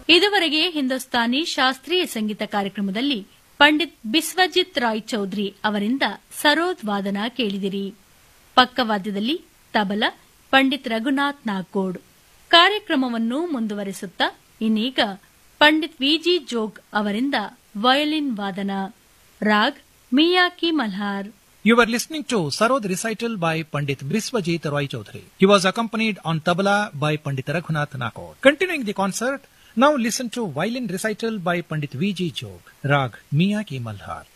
ಇದುವರೆಗೆ ಹಿಂದೂಸ್ತಾನಿ ಶಾಸ್ತ್ರೀಯ ಸಂಗೀತ ಕಾರ್ಯಕ್ರಮದಲ್ಲಿ ಪಂಡಿತ್ ಬಿಸ್ವಜಿತ್ ರಾಯ್ ಚೌಧರಿ ಅವರಿಂದ ಸರೋದ್ ವಾದನ ಕೇಳಿದಿರಿ ಪಕ್ಕವಾದ್ಯದಲ್ಲಿ ತಬಲ ಪಂಡಿತ್ ರಘುನಾಥ್ ನಾಗೋಡ್ ಕಾರ್ಯಕ್ರಮವನ್ನು ಮುಂದುವರೆಸುತ್ತಾ ಇನ್ನೀಗ ಪಂಡಿತ್ ವಿಜಿ ಜೋಗ್ ಅವರಿಂದ ವಯೋಲಿನ್ ವಾದನ raag ಮಿಯಾಕಿ Malhar You were listening to Sarod recital by Pandit Briswajit Roy Chaudhary. He was accompanied on tabla by Pandit Raghunath Nakod. Continuing the concert, now listen to violin recital by Pandit V.G. Jog, Rag Mia Ki Malhar.